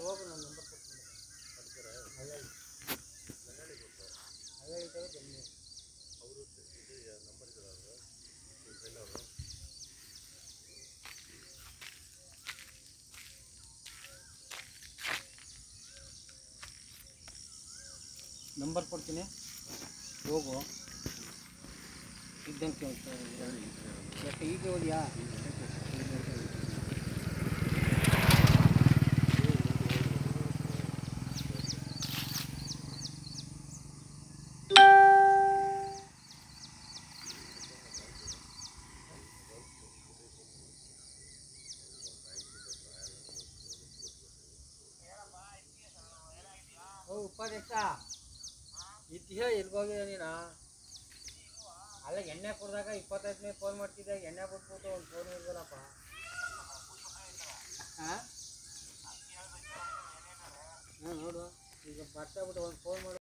ಹೋಗು ನನ್ನ ನಂಬರ್ ಕೊಡ್ತೀನಿ ಅದೇ ಅದೇ ಇದ್ದಾವೆ ಬನ್ನಿ ನಂಬರ್ ಕೊಡ್ತೀನಿ ಹೋಗು ಇದ್ದಂಗೆ ಯಾಕೆ ಈಗ ಹೋದ್ಯಾ ಓ ಉಪಾಧ್ಯಕ್ಷ ಇತಿಹ ಎಲ್ಗೋಗಿದೆ ನೀನು ಅಲ್ಲ ಎಣ್ಣೆ ಕುಡ್ದಾಗ ಇಪ್ಪತ್ತೈದು ಮೇಲೆ ಫೋನ್ ಮಾಡ್ತಿದ್ದೆ ಎಣ್ಣೆ ಬಿಟ್ಬಿಟ್ಟು ಒಂದು ಫೋನ್ ಇಲ್ವಲ್ಲಪ್ಪ ಹಾಂ ಹಾಂ ನೋಡು ಈಗ ಬರ್ತಾ ಬಿಟ್ಟು ಒಂದು ಫೋನ್ ಮಾಡು